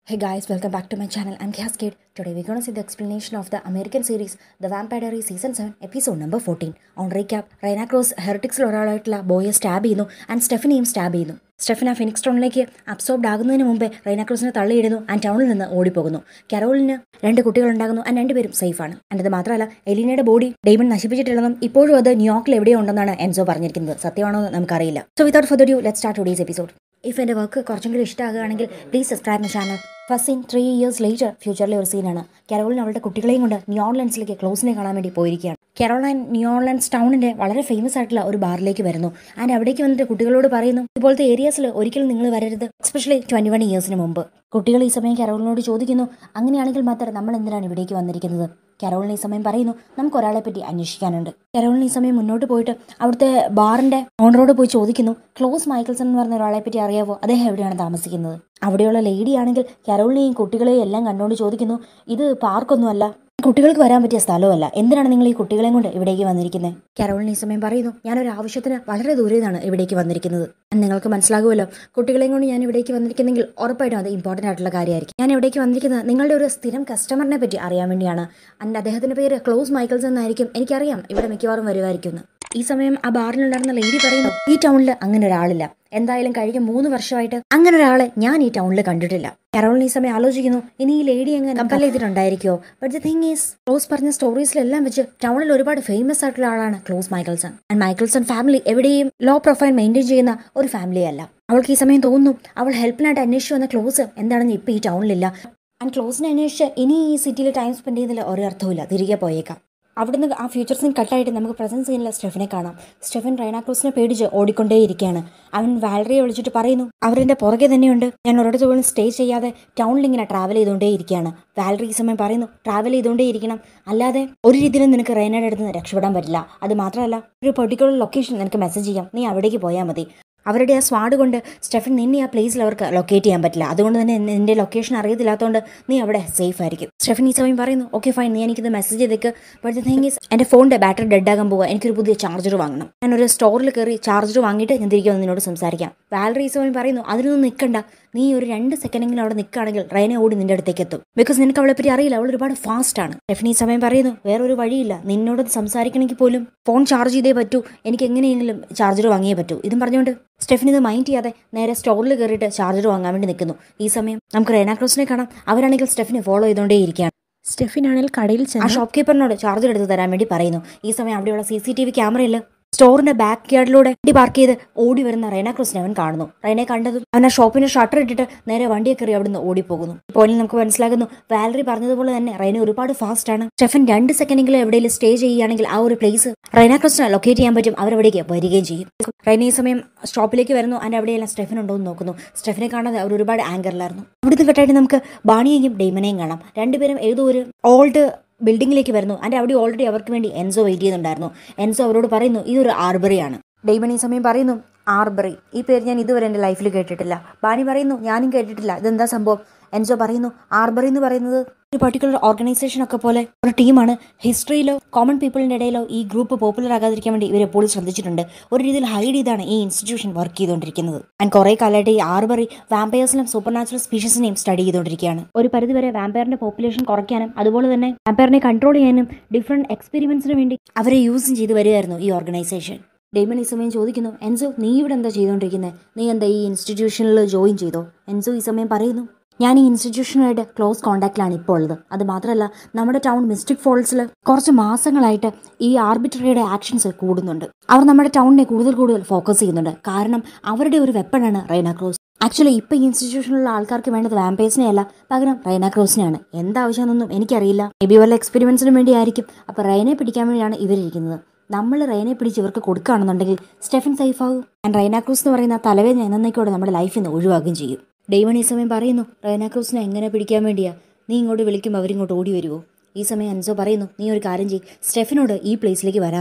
Hey guys, welcome back to my channel. I'm Cascade. Today we're gonna see the explanation of the American series The Vampire Diaries Season 7, Episode number 14. On recap, Rayna Cross ഹെറിറ്റിക്സിൽ ഒരാളായിട്ടുള്ള ബോയെ stab ചെയ്യുന്നു and സ്റ്റെഫിനെയും stab ചെയ്യുന്നു സ്റ്റെഫിന phoenix ടൗണിലേക്ക് absorbed ആകുന്നതിന് മുമ്പേ റൈന ക്രോസിനെ തള്ളിയിടുന്നു ആൻഡ് ടൗണിൽ നിന്ന് ഓടിപ്പോകുന്നു കരോളിന് രണ്ട് കുട്ടികളുണ്ടാകുന്നു ആൻഡ് രണ്ടുപേരും സേഫാണ് ആൻഡ് അത് മാത്രമല്ല എലീനയുടെ ബോഡി ഡെയ്മൺ നശിപ്പിച്ചിട്ടില്ലെന്നും ഇപ്പോഴും അത് ന്യൂയോർക്കിൽ എവിടെയോ ഉണ്ടെന്നാണ് എൻസോ പറഞ്ഞിരിക്കുന്നത് സത്യമാണോ എന്ന് നമുക്കറിയില്ല so without further ado let start today's episode if എൻ്റെ വർക്ക് കുറച്ചെങ്കിലും ഇഷ്ടമാകുകയാണെങ്കിൽ please subscribe my channel first scene three years later ഫ്യൂച്ചറിലെ ഒരു സീനാണ് കരോളിൻ അവളുടെ കുട്ടികളെയും കൊണ്ട് ന്യൂ ഓർലൻഡ്സിലേക്ക് ക്ലോസിനെ കാണാൻ വേണ്ടി പോയിരിക്കുകയാണ് കരോളൈൻ ന്യൂ ഓർലൻഡ്സ് ടൗണിന്റെ വളരെ ഫേമസ് ആയിട്ടുള്ള ഒരു ബാറിലേക്ക് വരുന്നു ആൻഡ് അവിടേക്ക് വന്നിട്ട് കുട്ടികളോട് പറയുന്നു ഇപ്പോഴത്തെ ഏരിയാസിൽ ഒരിക്കലും നിങ്ങൾ വരരുത് എസ്പെഷ്യലി ട്വന്റി വൺ ഇയേഴ്സിന് മുമ്പ് കുട്ടികൾ ഈ സമയം കരോളിനോട് ചോദിക്കുന്നു അങ്ങനെയാണെങ്കിൽ മാത്രം നമ്മൾ എന്തിനാണ് ഇവിടേക്ക് വന്നിരിക്കുന്നത് കരോളിന് ഈ സമയം പറയുന്നു നമുക്ക് ഒരാളെ പറ്റി അന്വേഷിക്കാനുണ്ട് കരോളിന് ഈ സമയം മുന്നോട്ട് പോയിട്ട് അവിടുത്തെ ബാറിന്റെ ഓണറോട് പോയി ചോദിക്കുന്നു ക്ലോസ് മൈക്കിൾസൺ എന്ന് പറഞ്ഞ ഒരാളെ പറ്റി അറിയാവോ അദ്ദേഹം എവിടെയാണ് താമസിക്കുന്നത് അവിടെയുള്ള ലേഡി ആണെങ്കിൽ കരോളിനെയും കുട്ടികളെയും എല്ലാം കണ്ടുകൊണ്ട് ചോദിക്കുന്നു ഇത് പാർക്കൊന്നുമല്ല കുട്ടികൾക്ക് വരാൻ പറ്റിയ സ്ഥലമല്ല എന്തിനാണ് നിങ്ങൾ ഈ കുട്ടികളെയും കൊണ്ട് ഇവിടേക്ക് വന്നിരിക്കുന്നത് കരോളിന് ഈ സമയം പറയുന്നു ഞാനൊരു ആവശ്യത്തിന് വളരെ ദൂരെ നിന്നാണ് ഇവിടേക്ക് വന്നിരിക്കുന്നത് നിങ്ങൾക്ക് മനസ്സിലാകുമല്ലോ കുട്ടികളെയും കൊണ്ട് ഞാൻ ഇവിടേക്ക് വന്നിരിക്കുന്നെങ്കിൽ ഉറപ്പായിട്ടും അത് ഇമ്പോർട്ടൻ്റ് ആയിട്ടുള്ള കാര്യമായിരിക്കും ഞാൻ ഇവിടേക്ക് വന്നിരിക്കുന്നത് നിങ്ങളുടെ ഒരു സ്ഥിരം കസ്റ്റമറിനെ പറ്റി അറിയാൻ വേണ്ടിയാണ് ആൻഡ് അദ്ദേഹത്തിന്റെ പേര് ക്ലോസ് മൈക്കിൾസ് എന്നായിരിക്കും എനിക്കറിയാം ഇവിടെ മിക്കവാറും വരുമായിരിക്കും എന്ന്. ഈ സമയം ആ ബാറിലുണ്ടായിരുന്ന ലേഡി പറയുന്നു ഈ ടൗണിൽ അങ്ങനെ ഒരാളില്ല എന്തായാലും കഴിഞ്ഞ മൂന്ന് വർഷമായിട്ട് അങ്ങനെ ഒരാളെ ഞാൻ ഈ ടൗണിൽ കണ്ടിട്ടില്ല കരോളിന് ഈ സമയം ആലോചിക്കുന്നു ഇനി ഈ ലേഡി എങ്ങനെ കമ്പൽ ചെയ്തിട്ടുണ്ടായിരിക്കോ but the thing is Klaus പറഞ്ഞ സ്റ്റോറീസിലെല്ലാം വെച്ച് ടൗണിൽ ഒരുപാട് ഫേമസ് ആയിട്ടുള്ള ആളാണ് Klaus Mikaelson and Mikaelson family എവിടെയും ലോ പ്രൊഫൈൽ മെയിൻറ്റെയിൻ ചെയ്യുന്ന ഒരു ഫാമിലി അല്ല അവൾക്ക് ഈ സമയം തോന്നുന്നു അവൾ ഹെൽപ്പിനായിട്ട് അന്വേഷിച്ചു വന്ന ക്ലോസ് എന്താണെന്ന് ഇപ്പൊ ഈ ടൗണിലില്ല ആൻഡ് ക്ലോസിനെ അന്വേഷിച്ച് ഇനി ഈ സിറ്റിയിൽ ടൈം സ്പെൻഡ് ചെയ്യുന്നതിൽ ഒരു അർത്ഥമില്ല തിരികെ പോയേക്കാം അവിടുന്ന് ആ ഫ്യൂച്ചർ സീൻ കട്ടായിട്ട് നമുക്ക് പ്രസന്റ് സീനിലെ സ്റ്റെഫിനെ കാണാം സ്റ്റെഫൻ റൈനാക്രൂസിനെ പേടിച്ച് ഓടിക്കൊണ്ടേയിരിക്കുകയാണ് അവൻ വാലറിയെ വിളിച്ചിട്ട് പറയുന്നു അവരെന്റെ പുറകെ തന്നെയുണ്ട് ഞാൻ ഒരിടത്ത് പോലും സ്റ്റേ ചെയ്യാതെ ടൗണിൽ ഇങ്ങനെ ട്രാവൽ ചെയ്തുകൊണ്ടേയിരിക്കുകയാണ് വാലറി ഈ സമയം പറയുന്നു ട്രാവൽ ചെയ്തുകൊണ്ടേയിരിക്കണം അല്ലാതെ ഒരു രീതിയിലും നിനക്ക് റൈനയുടെ അടുത്ത് നിന്ന് രക്ഷപ്പെടാൻ പറ്റില്ല അത് മാത്രമല്ല ഒരു പെർട്ടിക്കുലർ ലൊക്കേഷൻ നിനക്ക് മെസ്സേജ് ചെയ്യാം നീ അവിടേക്ക് പോയാൽ മതി അവരുടെ ആ സ്വാഡ് കൊണ്ട് സ്റ്റെഫൻ നിന്നെ ആ പ്ലേസിൽ അവർക്ക് ലൊക്കേറ്റ് ചെയ്യാൻ പറ്റില്ല അതുകൊണ്ട് തന്നെ നിന്റെ ലൊക്കേഷൻ അറിയത്തില്ലാത്തതുകൊണ്ട് നീ അവിടെ സേഫ് ആയിരിക്കും സ്റ്റെഫൻ ഈ സമയം പറയുന്നു ഓക്കെ ഫൈൻ നീ എനിക്കിത് മെസ്സേജ് ചെയ്തേക്ക് ബട്ട് ദ തിങ് ഈസ് എൻ്റെ ഫോണിൻ്റെ ബാറ്ററി ഡെഡ് ആകാൻ പോവുക എനിക്കൊരു പുതിയ ചാർജർ വാങ്ങണം ഞാൻ ഒരു സ്റ്റോറിൽ കയറി ചാർജർ വാങ്ങിയിട്ട് ഞാൻ തിരികെ വന്ന് നിന്നോട് സംസാരിക്കാം വാലറി ഈ സമയം പറയുന്നു അതിനൊന്നും നിൽക്കണ്ട നീ ഒരു രണ്ട് സെക്കൻഡെങ്കിലും അവിടെ നിൽക്കുകയാണെങ്കിൽ റൈനെ ഓടി നിന്റെ അടുത്തേക്ക് എത്തും ബിക്കോസ് നിനക്ക് അവളെ പറ്റി അറിയില്ല അവൾ ഒരുപാട് ഫാസ്റ്റ് ആണ് സ്റ്റെഫൻ ഈ സമയം പറയുന്നു വേറൊരു വഴിയില്ല നിന്നോട് സംസാരിക്കണമെങ്കിൽ പോലും ഫോൺ ചാർജ് ചെയ്തേ പറ്റൂ എനിക്ക് എങ്ങനെയെങ്കിലും ചാർജർ വാങ്ങിയേ പറ്റൂ ഇതും പറഞ്ഞുകൊണ്ട് സ്റ്റെഫിൻ ഇത് മൈൻഡ് ചെയ്യാതെ നേരെ സ്റ്റോറിൽ കയറിയിട്ട് ചാർജർ വാങ്ങാൻ വേണ്ടി നിൽക്കുന്നു ഈ സമയം നമുക്ക് റെനാക്രോസിനെ കാണാം അവരാണെങ്കിൽ സ്റ്റെഫിനെ ഫോളോ ചെയ്തുകൊണ്ടേ ഇരിക്കുകയാണ് സ്റ്റെഫിൻ ആണെങ്കിൽ കടയിൽ ആ ചെന്ന് ഷോപ്പ് കീപ്പറിനോട് ചാർജർ എടുത്ത് തരാൻ വേണ്ടി പറയുന്നു ഈ സമയം അവിടെയുള്ള സി സി ടി വി ക്യാമറയിൽ സ്റ്റോറിന്റെ ബാക്ക് യാർഡിലൂടെ വണ്ടി പാർക്ക് ചെയ്ത് ഓടി വരുന്ന റൈന ക്രോസിനെ അവൻ കാണുന്നു റൈനെ കണ്ടതും അവൻ ആ ഷോപ്പിന്റെ ഷട്ടർ ഇട്ടിട്ട് നേരെ വണ്ടിയെ കയറി അവിടുന്ന് ഓടിപ്പോകുന്നു പോയിന്റ് നമുക്ക് മനസ്സിലാകുന്നു വാലറി പറഞ്ഞതുപോലെ തന്നെ റൈന ഒരുപാട് ഫാസ്റ്റ് ആണ് സ്റ്റെഫൻ രണ്ട് സെക്കൻഡെങ്കിലും എവിടെയെങ്കിലും സ്റ്റേ ചെയ്യുകയാണെങ്കിൽ ആ ഒരു പ്ലേസ് റൈന ക്രോസിനെ ലൊക്കേറ്റ് ചെയ്യാൻ പറ്റും അവരവിടേക്ക് വരികയും ചെയ്യും റൈന ഈ സമയം സ്റ്റോപ്പിലേക്ക് വരുന്നു അതിന്റെ അവിടെയെല്ലാം സ്റ്റെഫൻ ഉണ്ടോ എന്ന് നോക്കുന്നു സ്റ്റെഫിനെ കാണാതെ അവർ ഒരുപാട് ആങ്കറിലായിരുന്നു അവിടുന്ന് കെട്ടായിട്ട് നമുക്ക് ബാണിയെയും ഡെയ്മനെയും കാണാം രണ്ടുപേരും ഏതോ ഒരു ഓൾഡ് ബിൽഡിങ്ങിലേക്ക് വരുന്നു അതിന്റെ അവിടെ ഓൾറെഡി അവർക്ക് വേണ്ടി എൻസോ വെയിറ്റ് ചെയ്യുന്നുണ്ടായിരുന്നു എൻസോ അവരോട് പറയുന്നു ഇതൊരു ആർബറിയാണ് ഡെയ്മൺ ഈ സമയം പറയുന്നു ആർബറി ഈ പേര് ഞാൻ ഇതുവരെ എൻ്റെ ലൈഫിൽ കേട്ടിട്ടില്ല ബാണി പറയുന്നു ഞാനും കേട്ടിട്ടില്ല ഇതെന്താ സംഭവം എൻസോ പറയുന്നു ആർബറി എന്ന് പറയുന്നത് ഒരു പർട്ടിക്കുലർ ഓർഗനൈസേഷൻ ഒക്കെ പോലെ ഒരു ടീമാണ് ഹിസ്റ്ററിയിലോ കോമൺ പീപ്പിളിന്റെ ഇടയിലോ ഈ ഗ്രൂപ്പ് പോപ്പുലർ ആകാതിരിക്കാൻ വേണ്ടി ഇവർ എപ്പോഴും ശ്രദ്ധിച്ചിട്ടുണ്ട് ഒരു രീതിയിൽ ഹൈഡ് ചെയ്താണ് ഈ ഇൻസ്റ്റിറ്റ്യൂഷൻ വർക്ക് ചെയ്തുകൊണ്ടിരിക്കുന്നത് ആൻഡ് കുറെ കാലമായിട്ട് ഈ ആർബറി വാമ്പയേഴ്സിനും സൂപ്പർ നാച്ചുറൽ സ്പീഷീസിനെയും സ്റ്റഡി ചെയ്തുകൊണ്ടിരിക്കുകയാണ് ഒരു പരിധിവരെ വാമ്പയറിന്റെ പോപ്പുലേഷൻ കുറയ്ക്കാനും അതുപോലെ തന്നെ വാമ്പയറിനെ കൺട്രോൾ ചെയ്യാനും ഡിഫറെന്റ് എക്സ്പെരിമെന്റ്സിന് വേണ്ടി അവരെ യൂസും ചെയ്തു വരികയായിരുന്നു ഈ ഓർഗനൈസേഷൻ ഡെയ്മൺ ഈ സമയം ചോദിക്കുന്നു എൻസോ നീ ഇവിടെ എന്താ ചെയ്തുകൊണ്ടിരിക്കുന്നത് നീ എന്താ ഈ ഇൻസ്റ്റിറ്റ്യൂഷനിൽ ജോയിൻ ചെയ്തോ എൻസോ ഈ സമയം പറയുന്നു ഞാൻ ഈ ഇൻസ്റ്റിറ്റ്യൂഷനുമായിട്ട് ക്ലോസ് കോൺടാക്റ്റിലാണ് ഇപ്പോൾ ഉള്ളത് അത് മാത്രമല്ല നമ്മുടെ ടൗൺ മിസ്റ്റിക് ഫോൾസിൽ കുറച്ച് മാസങ്ങളായിട്ട് ഈ ആർബിട്രറിയുടെ ആക്ഷൻസ് കൂടുന്നുണ്ട് അവർ നമ്മുടെ ടൗണിനെ കൂടുതൽ കൂടുതൽ ഫോക്കസ് ചെയ്യുന്നുണ്ട് കാരണം അവരുടെ ഒരു വെപ്പണാണ് റൈന ക്രോസ് ആക്ച്വലി ഇപ്പൊ ഈ ഇൻസ്റ്റിറ്റ്യൂഷനിലുള്ള ആൾക്കാർക്ക് വേണ്ടത് വാമ്പേഴ്സിനെ അല്ല പകരം റൈന ക്രോസിനെയാണ് എന്താവശ്യമെന്നൊന്നും എനിക്കറിയില്ല മേ ബി വല്ല എക്സ്പെരിമെന്റ്സിനും വേണ്ടി ആയിരിക്കും അപ്പൊ റൈനെ പിടിക്കാൻ വേണ്ടിയാണ് ഇവരിരിക്കുന്നത് നമ്മൾ റൈനെ പിടിച്ച് ഇവർക്ക് കൊടുക്കുകയാണെന്നുണ്ടെങ്കിൽ സ്റ്റെഫൻ സേഫ് ആകും ആൻഡ് റൈന ക്രൂസ് എന്ന് പറയുന്ന ആ തലവേദന എന്നേക്കോടെ നമ്മുടെ ലൈഫിൽ നിന്ന് ഒഴിവാക്കുകയും ചെയ്യും ഡെയ്മൺ ഈ സമയം പറയുന്നു റൈന ക്രൂസിനെ എങ്ങനെ പിടിക്കാൻ വേണ്ടിയാ നീ ഇങ്ങോട്ട് വിളിക്കുമ്പോൾ അവരിങ്ങോട്ട് ഓടി വരുമോ ഈ സമയം അൻസോ പറയുന്നു നീ ഒരു കാര്യം ചെയ്യ് സ്റ്റെഫിനോട് ഈ പ്ലേസിലേക്ക് വരാൻ പറ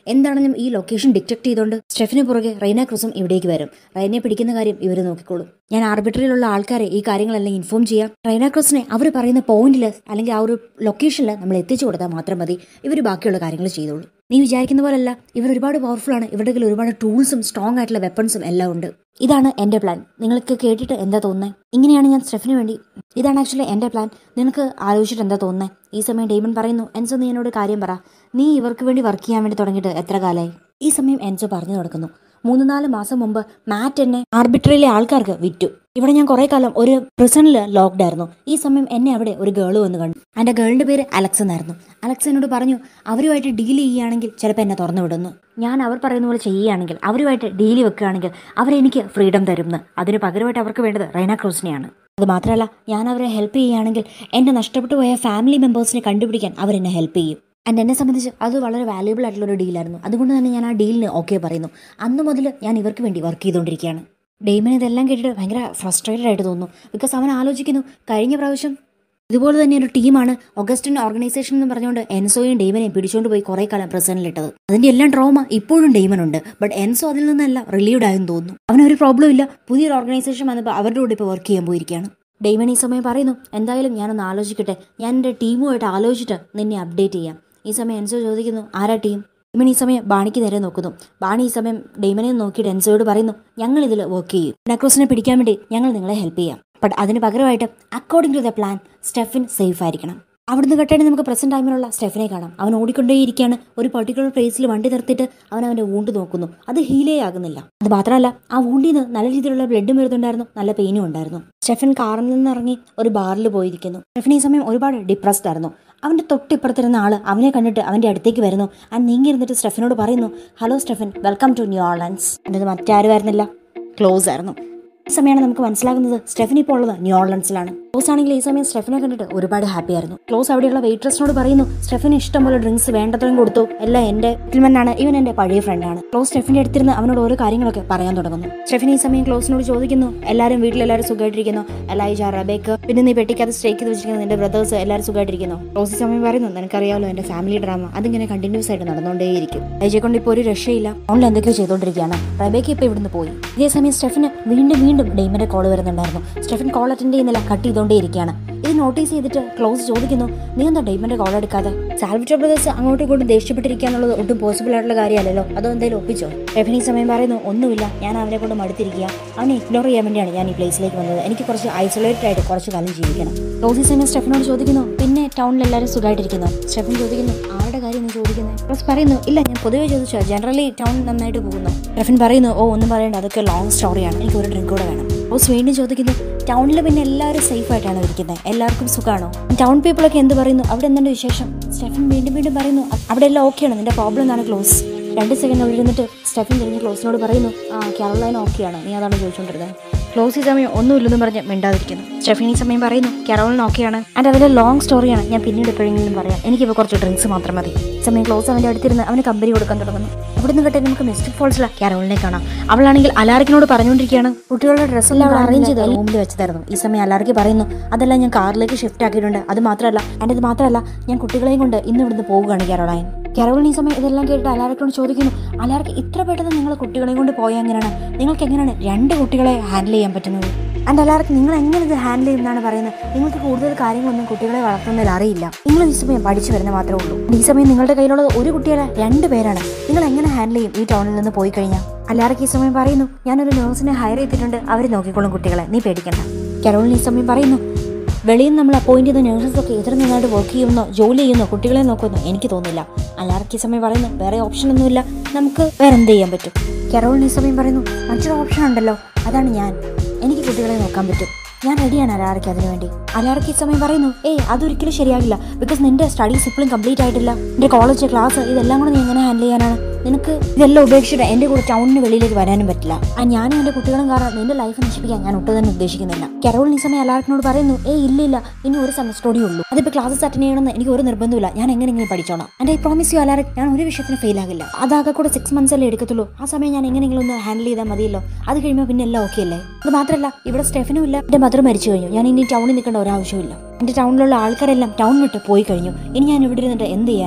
എന്താണെങ്കിലും ഈ ലൊക്കേഷൻ ഡിറ്റക്ട് ചെയ്തുകൊണ്ട് സ്റ്റെഫിന് പുറകെ റൈന ക്രൂസും ഇവിടേക്ക് വരും റൈനെ പിടിക്കുന്ന കാര്യം ഇവർ നോക്കിക്കോളും ഞാൻ ആർബിട്രറിയിലുള്ള ആൾക്കാരെ ഈ കാര്യങ്ങളെല്ലാം ഇൻഫോം ചെയ്യാം റൈന ക്രൂസിനെ അവർ പറയുന്ന പോയിന്റിൽ അല്ലെങ്കിൽ ആ ഒരു ലൊക്കേഷനിൽ നമ്മൾ എത്തിച്ചു കൊടുത്താൽ മാത്രം മതി ഇവർ ബാക്കിയുള്ള കാര്യങ്ങൾ ചെയ്തോളൂ നീ വിചാരിക്കുന്ന പോലല്ല ഇവർ ഒരുപാട് പവർഫുൾ ആണ് ഇവരുടെ കയ്യിൽ ഒരുപാട് ടൂൾസും സ്ട്രോങ് ആയിട്ടുള്ള വെപ്പൺസും എല്ലാം ഉണ്ട് ഇതാണ് എൻ്റെ പ്ലാൻ നിങ്ങൾക്ക് കേട്ടിട്ട് എന്താ തോന്നുന്നത് ഇങ്ങനെയാണ് ഞാൻ സ്റ്റെഫിന് വേണ്ടി ഇതാണ് ആക്ച്വലി എൻ്റെ പ്ലാൻ നിനക്ക് ആലോചിച്ചിട്ട് എന്താ തോന്നുന്നത് ഈ സമയം ഡെയ്മൺ പറയുന്നു എൻസോ നീ എന്നോട് കാര്യം പറ നീ ഇവർക്ക് വേണ്ടി വർക്ക് ചെയ്യാൻ വേണ്ടി തുടങ്ങിയിട്ട് എത്ര കാലമായി ഈ സമയം എൻസോ പറഞ്ഞു തുടക്കുന്നു മൂന്ന് നാല് മാസം മുമ്പ് മാറ്റ് എന്നെ ആർബിട്രറിയിലെ ആൾക്കാർക്ക് വിറ്റു ഇവിടെ ഞാൻ കുറെ കാലം ഒരു പ്രിസണിൽ ലോക്ക്ഡ് ആയിരുന്നു ഈ സമയം എന്നെ അവിടെ ഒരു ഗേൾ വന്ന് കണ്ടു എൻ്റെ ഗേളിന്റെ പേര് അലക്സ് എന്നായിരുന്നു അലക്സ് എന്നോട് പറഞ്ഞു അവരുമായിട്ട് ഡീൽ ചെയ്യുകയാണെങ്കിൽ ചിലപ്പോൾ എന്നെ തുറന്നു വിടുന്നു ഞാൻ അവർ പറയുന്ന പോലെ ചെയ്യുകയാണെങ്കിൽ അവരുമായിട്ട് ഡീൽ വെക്കുകയാണെങ്കിൽ അവരെനിക്ക് ഫ്രീഡം തരുമെന്ന് അതിന് പകരമായിട്ട് അവർക്ക് വേണ്ടത് റൈന ക്രൂസിനെയാണ് അത് മാത്രമല്ല ഞാൻ അവരെ ഹെൽപ്പ് ചെയ്യുകയാണെങ്കിൽ എൻ്റെ നഷ്ടപ്പെട്ടു പോയ ഫാമിലി മെമ്പേഴ്സിനെ കണ്ടുപിടിക്കാൻ അവരെന്നെ ഹെൽപ്പ് ചെയ്യും ആൻഡ് എന്നെ സംബന്ധിച്ച് അത് വളരെ വാല്യുബിൾ ആയിട്ടുള്ള ഒരു ഡീലായിരുന്നു അതുകൊണ്ട് തന്നെ ഞാൻ ആ ഡീലിന് ഓക്കെ പറയുന്നു അന്ന് മുതൽ ഞാൻ ഇവർക്ക് വേണ്ടി വർക്ക് ചെയ്തുകൊണ്ടിരിക്കുകയാണ് ഡെയ്മൻ ഇതെല്ലാം കേട്ടിട്ട് ഭയങ്കര ഫ്രസ്ട്രേറ്റഡ് ആയിട്ട് തോന്നുന്നു ബിക്കോസ് അവൻ ആലോചിക്കുന്നു കഴിഞ്ഞ പ്രാവശ്യം ഇതുപോലെ തന്നെ ഒരു ടീമാണ് ഒഗസ്റ്റിൻ ഓർഗനൈസേഷൻ എന്ന് പറഞ്ഞുകൊണ്ട് എൻസോയും ഡെയ്മനെയും പിടിച്ചുകൊണ്ട് പോയി കുറേ കാലം പ്രസന്റിലിട്ടത് അതിന്റെ എല്ലാം ട്രോമ ഇപ്പോഴും ഡെയ്മൻ ഉണ്ട് ബട്ട് എൻസോ അതിൽ നിന്നല്ല റിലീവ്ഡ് ആയെന്ന് തോന്നുന്നു അവനൊരു പ്രോബ്ലം ഇല്ല പുതിയൊരു ഓർഗനൈസേഷൻ വന്നപ്പോൾ അവരുടെ കൂടെ ഇപ്പോൾ വർക്ക് ചെയ്യാൻ പോയിരിക്കുകയാണ് ഡെയ്മൻ ഈ സമയം പറയുന്നു എന്തായാലും ഞാനൊന്ന് ആലോചിക്കട്ടെ ഞാൻ എൻ്റെ ടീമുമായിട്ട് ആലോചിച്ചിട്ട് നിന്നെ അപ്ഡേറ്റ് ചെയ്യാം ഈ സമയം എൻസോ ചോദിക്കുന്നു ആരാ ടീം ഡെയ്മൻ ഈ സമയം ബാണിക്ക് നേരെ നോക്കുന്നു ബാണി ഈ സമയം ഡെയ്മനെ നോക്കിയിട്ട് എൻസോയോട് പറയുന്നു ഞങ്ങൾ ഇതിൽ വർക്ക് ചെയ്യും നക്രോസിനെ പിടിക്കാൻ വേണ്ടി ഞങ്ങൾ നിങ്ങളെ ഹെൽപ്പ് ചെയ്യാം ബട്ട് അതിന് പകരമായിട്ട് according to the plan Stefan safe ആയിരിക്കണം അവിടുന്ന് കെട്ടേണ്ടി നമുക്ക് പ്രസന്റ് ടൈമിലുള്ള സ്റ്റെഫിനെ കാണാം അവൻ ഓടിക്കൊണ്ടേയിരിക്കുകയാണ് ഒരു പർട്ടിക്കുലർ പ്ലേസിൽ വണ്ടി നിർത്തിയിട്ട് അവൻ അവന്റെ വൂണ്ട് നോക്കുന്നു അത് ഹീലേ ആകുന്നില്ല അത് മാത്രമല്ല ആ വൂണ്ടിൽ നിന്ന് നല്ല രീതിയിലുള്ള ബ്ലഡും വരുന്നുണ്ടായിരുന്നു നല്ല പെയിനും ഉണ്ടായിരുന്നു സ്റ്റെഫൻ കാറിൽ നിന്ന് ഇറങ്ങി ഒരു ബാറിൽ പോയിരിക്കുന്നു സ്റ്റെഫൻ ഈ സമയം ഒരുപാട് ഡിപ്രസ്ഡ് ആയിരുന്നു അവന്റെ തൊട്ടിപ്പുറത്തിരുന്ന ആള് അവനെ കണ്ടിട്ട് അവന്റെ അടുത്തേക്ക് വരുന്നു ആ നീങ്ങിയിരുന്നിട്ട് സ്റ്റെഫിനോട് പറയുന്നു hello Stefan welcome to New Orleans എന്നത് മറ്റാരുമായിരുന്നില്ല ക്ലോസ് ആയിരുന്നു ഈ സമയമാണ് നമുക്ക് മനസ്സിലാകുന്നത് സ്റ്റെഫൻ ഇപ്പോൾ ഉള്ളത് ന്യൂ ഓർലൻസിലാണ് ക്ലോസ് ആണെങ്കിൽ ഈ സമയം സ്റ്റെഫനെ കണ്ടിട്ട് ഒരുപാട് ഹാപ്പി ആയിരുന്നു ക്ലോസ് അവിടെയുള്ള വെയിട്രസിനോട് പറയുന്നു സ്റ്റെഫന് ഇഷ്ടംപോലെ ഡ്രിങ്ക്സ് വേണ്ടത്രയും കൊടുത്തു എല്ലാം എന്റെ സെറ്റിൽമെന്റ് ആണ് ഇവൻ എന്റെ പഴയ ഫ്രണ്ടാണ് ക്ലോസ് സ്റ്റെഫിന്റെ അടുത്തിരുന്ന് അവനോട് ഓരോ കാര്യങ്ങളൊക്കെ പറയാൻ തുടങ്ങുന്നു സ്റ്റെഫൻ ഈ സമയം ക്ലോസിനോട് ചോദിക്കുന്നു എല്ലാവരും വീട്ടിലെല്ലാവരും സുഖമായിട്ടിരിക്കുന്നു എലൈജ റബേക്ക് പിന്നെ നീ പെട്ടിക്കകത്ത് സ്റ്റേക്ക് ചെയ്ത് വെച്ചിരിക്കുന്ന നിന്റെ ബ്രദേഴ്സ് എല്ലാവരും സുഖമായിട്ടിരിക്കുന്നു ക്ലോസ് ഈ സമയം പറയുന്നു നിനക്കറിയാമല്ലോ എന്റെ ഫാമിലി ഡ്രാമ അതിങ്ങനെ കണ്ടിന്യൂസ് ആയിട്ട് നടന്നുകൊണ്ടേയിരിക്കും എലൈജയെ കൊണ്ട് ഇപ്പോൾ ഒരു രക്ഷയില്ല ഓൺലൈൻ എന്തൊക്കെയോ ചെയ്തുകൊണ്ടിരിക്കുകയാണ് റബേക്ക് ഇപ്പോൾ ഇവിടുന്ന് പോയി ഇതേ സമയം സ്റ്റെഫിന് വീണ്ടും വീണ്ടും ഡെയ്മന്റെ കോൾ വരുന്നുണ്ടായിരുന്നു സ്റ്റെഫൻ കോൾ അറ്റൻഡ് ചെയ്യുന്നില്ല കട്ട് ചെയ്തുകൊണ്ടേയിരിക്കുകയാണ് ഇത് നോട്ടീസ് ചെയ്തിട്ട് ക്ലോസ് ചോദിക്കുന്നു നീ എന്താ ഡെയ്മന്റെ കോൾ എടുക്കാതെ സാൽവിറ്റോ ബ്രദേഴ്സ് അങ്ങോട്ടും ഇങ്ങോട്ടും ദേഷ്യപ്പെട്ടിരിക്കുക എന്നുള്ളത് ഒട്ടും പോസിബിൾ ആയിട്ടുള്ള കാര്യമല്ലല്ലോ അതോ എന്തെങ്കിലും ഒപ്പിച്ചോ സ്റ്റെഫൻ ഈ സമയം പറയുന്നു ഒന്നുമില്ല ഞാൻ അവനെ കൊണ്ട് മടുത്തിരിക്കുക അവനെ ഇഗ്നോർ ചെയ്യാൻ വേണ്ടിയാണ് ഞാൻ ഈ പ്ലേസിലേക്ക് വന്നത് എനിക്ക് കുറച്ച് ഐസൊലേറ്റഡ് ആയിട്ട് കുറച്ച് കാലം ജീവിക്കണം ക്ലോസ് ഈ സമയം സ്റ്റെഫനോട് ചോദിക്കുന്നു പിന്നെ ടൗണിൽ എല്ലാവരും സുഖമായിട്ടിരിക്കുന്നു സ്റ്റെഫൻ ചോദിക്കുന്നു ആരുടെ കാര്യം നീ ചോദിക്കുന്നത് ക്ലോസ് പറയുന്നു ഇല്ല ഞാൻ പൊതുവെ ചോദിച്ചോ ജനറലി ടൗൺ നന്നായിട്ട് പോകുന്നു സ്റ്റെഫൻ പറയുന്നു ഓ ഒന്നും പറയണ്ട അതൊക്കെ ലോങ് സ്റ്റോറിയാണ് എനിക്ക് ഒരു ഡ്രിങ്ക് കൂടെ വേണം റോസ് വീണ്ടും ചോദിക്കുന്നു ടൗണിൽ പിന്നെ എല്ലാവരും സേഫ് ആയിട്ടാണ് ഇരിക്കുന്നത് എല്ലാവർക്കും സുഖമാണോ ടൗൺ പീപ്പിൾ ഒക്കെ എന്ത് പറയുന്നു അവിടെ എന്തുണ്ട് വിശേഷം സ്റ്റെഫൻ വീണ്ടും വീണ്ടും പറയുന്നു അവിടെ എല്ലാം ഓക്കെയാണ് നിന്റെ പ്രോബ്ലം എന്താണ് ക്ലോസ് രണ്ട് സെക്കൻഡ് അവിടെ ഇരുന്നിട്ട് സ്റ്റെഫൻ തിരിഞ്ഞ് ക്ലോസിനോട് പറയുന്നു ആ കാരോളൈൻ ഓക്കെയാണ് നീ അതാണ് ചോദിച്ചുകൊണ്ടിരുന്നത് ക്ലോസ് ഈ സമയം ഒന്നുമില്ലെന്നും പറഞ്ഞ് മിണ്ടാതിരിക്കുന്നു സ്റ്റെഫൻ ഈ സമയം പറയുന്നു കരോളിൻ ഓക്കെയാണ് ആൻഡ് അതിലെ ലോങ് സ്റ്റോറിയാണ് ഞാൻ പിന്നീട് എപ്പോഴെങ്കിലും പറയാം എനിക്കിപ്പോൾ കുറച്ച് ഡ്രിങ്ക്സ് മാത്രം മതി ഈ സമയം ക്ലോസ് അവൻ്റെ അടുത്തിരുന്ന് അവന് കമ്പനി കൊടുക്കാൻ തുടങ്ങുന്നു അവിടുന്ന് കേട്ടെ നമുക്ക് മിസ്റ്റർ ഫോൾസിലെ കാരോളിനെ കാണാം അവളാണെങ്കിൽ അലാറിക്കിനോട് പറഞ്ഞുകൊണ്ടിരിക്കുകയാണ് കുട്ടികളുടെ ഡ്രസ്സെല്ലാം അവൾ അറേഞ്ച് ചെയ്ത് റൂമിൽ വെച്ചതായിരുന്നു ഈ സമയം അലാർക്ക് പറയുന്നു അതെല്ലാം ഞാൻ കാറിലേക്ക് ഷിഫ്റ്റ് ആക്കിയിട്ടുണ്ട് അത് മാത്രമല്ല ആൻഡ് ഇത് മാത്രമല്ല ഞാൻ കുട്ടികളെയും കൊണ്ട് ഇന്ന് ഇവിടുന്ന് പോവുകയാണ് കാരോളൈൻ കാരോളിൻ ഈ സമയം ഇതെല്ലാം കേട്ടിട്ട് അലാർക്കിനോട് ചോദിക്കുന്നു അലാർക്ക് ഇത്ര പെട്ടെന്ന് നിങ്ങൾ കുട്ടികളെയും കൊണ്ട് പോയാൽ എങ്ങനെയാണ് നിങ്ങൾക്ക് എങ്ങനെയാണ് രണ്ട് കുട്ടികളെ ഹാൻഡിൽ ചെയ്യാൻ പറ്റുന്നത് ആൻഡ് അലാർക്ക് നിങ്ങൾ എങ്ങനെ ഇത് ഹാൻഡിൽ ചെയ്യുന്നതാണ് പറയുന്നത് നിങ്ങൾക്ക് കൂടുതൽ കാര്യങ്ങളൊന്നും കുട്ടികളെ വളർത്തുന്നതിൽ അറിയില്ല നിങ്ങൾ ഈ സമയം പഠിച്ചു വരുന്ന മാത്രമേ ഉള്ളൂ ഈ സമയം നിങ്ങളുടെ കയ്യിലുള്ളത് ഒരു കുട്ടിയുടെ രണ്ട് പേരാണ് നിങ്ങൾ എങ്ങനെ ഹാൻഡിൽ ചെയ്യും ഈ ടൗണിൽ നിന്ന് പോയി കഴിഞ്ഞാൽ അലാർക്ക് ഈ സമയം പറയുന്നു ഞാനൊരു നേഴ്സിനെ ഹയർ ചെയ്തിട്ടുണ്ട് അവർ നോക്കിക്കോളും കുട്ടികളെ നീ പേടിക്കണ്ട കരോളിൻ ഈ സമയം പറയുന്നു വെളിയിൽ നിന്ന് നമ്മൾ അപ്പോയിന്റ് ചെയ്ത നേഴ്സസ് ഒക്കെ എത്ര നന്നായിട്ട് വർക്ക് ചെയ്യുന്നോ ജോലി ചെയ്യുന്നോ കുട്ടികളെ നോക്കുന്നോ എനിക്ക് തോന്നില്ല അലാർക്ക് ഈ സമയം പറയുന്നു വേറെ ഓപ്ഷൻ ഒന്നുമില്ല നമുക്ക് വേറെ എന്ത് ചെയ്യാൻ പറ്റും കരോളിൻ ഈ സമയം പറയുന്നു മറ്റൊരു ഓപ്ഷൻ ഉണ്ടല്ലോ അതാണ് ഞാൻ എനിക്ക് കുട്ടികളെ നോക്കാൻ പറ്റും ഞാൻ റെഡിയാണ് അലാർക്ക് അതിനു വേണ്ടി അലാർക്ക് ഈ സമയം പറയുന്നു ഏയ് അതൊരിക്കലും ശരിയാകില്ല ബിക്കോസ് നിന്റെ സ്റ്റഡീസ് ഇപ്പോഴും കംപ്ലീറ്റ് ആയിട്ടില്ല നിന്റെ കോളേജ് ക്ലാസ് ഇതെല്ലാം കൂടെ നീ എങ്ങനെ ഹാൻഡിൽ ചെയ്യാനാണ് നിനക്ക് ഇതെല്ലാം ഉപേക്ഷിച്ചിട്ട് എൻ്റെ കൂടെ ടൗണിന് വെളിയിലേക്ക് വരാനും പറ്റില്ല ആ ഞാനും എൻ്റെ കുട്ടികളും കാരണം നിന്റെ ലൈഫ് നശിപ്പിക്കാൻ ഞാൻ ഒട്ടും തന്നെ ഉദ്ദേശിക്കുന്നില്ല കരോൾ ഈ സമയം അലാർക്കിനോട് പറയുന്നു ഏയ് ഇല്ല ഇല്ല ഇനി ഒരു സെമസ്റ്റർ കൂടി ഉള്ളൂ അതിപ്പോൾ ക്ലാസ്സസ് അറ്റൻഡ് ചെയ്യണമെന്ന് എനിക്ക് ഒരു നിർബന്ധമില്ല ഞാൻ എങ്ങനെയെങ്കിലും പഠിച്ചോളാം എൻ്റെ ഐ പ്രോമിസ് യു അലാർക്ക് ഞാൻ ഒരു വിഷയത്തിന് ഫെയിൽ ആകില്ല അതാകെ കൂടെ സിക്സ് മന്ത്സ് അല്ലേ എടുക്കത്തുള്ളൂ ആ സമയം ഞാൻ എങ്ങനെയെങ്കിലും ഒന്ന് ഹാൻഡിൽ ചെയ്താൽ മതിയല്ലോ അത് കഴിയുമ്പോൾ പിന്നെ എല്ലാം ഓക്കെ അല്ലേ അത് മാത്രമല്ല ഇവിടെ സ്റ്റെഫനും ഇല്ല എൻ്റെ മദർ മരിച്ചു കഴിഞ്ഞു ഞാൻ ഇനി ടൗണിൽ നിൽക്കേണ്ട ഒരാവശ്യമില്ല എൻ്റെ ടൗണിലുള്ള ആൾക്കാരെല്ലാം ടൗൺ വിട്ട് പോയി കഴിഞ്ഞു ഇനി ഞാൻ ഇവിടെ ഇരുന്നിട്ട് എന്ത് ചെയ്യാനാണ്